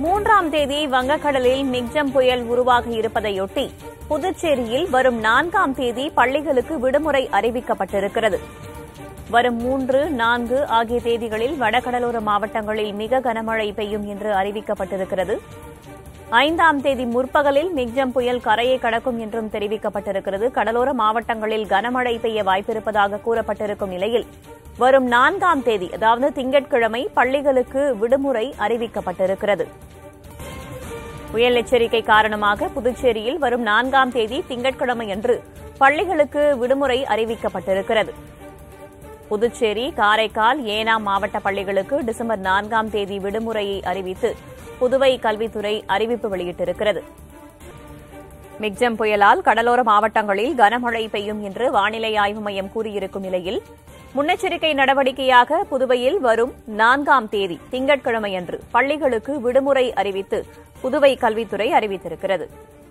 மூன்றாம் தேதி வங்கக்கடலில் மிக்ஜம் புயல் உருவாக இருப்பதையொட்டி புதுச்சேரியில் வரும் நான்காம் தேதி பள்ளிகளுக்கு விடுமுறை அறிவிக்கப்பட்டிருக்கிறது வரும் மூன்று நான்கு ஆகிய தேதிகளில் வடகடலோர மாவட்டங்களில் மிக கனமழை பெய்யும் என்று அறிவிக்கப்பட்டிருக்கிறது ஐந்தாம் தேதி முற்பகலில் மிக்ஜம் புயல் கரையை கடக்கும் என்றும் தெரிவிக்கப்பட்டிருக்கிறது கடலோர மாவட்டங்களில் கனமழை பெய்ய வாய்ப்பிருப்பதாக கூறப்பட்டிருக்கும் நிலையில் வரும் நான்காம் தேதி அதாவது திங்கட்கிழமை பள்ளிகளுக்கு விடுமுறை அறிவிக்கப்பட்டிருக்கிறது புயல் எச்சரிக்கை காரணமாக புதுச்சேரியில் வரும் நான்காம் தேதி திங்கட்கிழமை அன்று பள்ளிகளுக்கு விடுமுறை அறிவிக்கப்பட்டிருக்கிறது புதுச்சேரி காரைக்கால் ஏனாம் மாவட்ட பள்ளிகளுக்கு டிசம்பர் நான்காம் தேதி விடுமுறையை அறிவித்து புதுவை கல்வித்துறை அறிவிப்பு வெளியிட்டிருக்கிறது மிக்ஜம் புயலால் கடலோர மாவட்டங்களில் கனமழை பெய்யும் என்று வானிலை ஆய்வு மையம் கூறியிருக்கும் நிலையில் முன்னெச்சரிக்கை நடவடிக்கையாக புதுவையில் வரும் நான்காம் தேதி திங்கட்கிழமையன்று பள்ளிகளுக்கு விடுமுறை அறிவித்து புதுவை கல்வித்துறை அறிவித்திருக்கிறது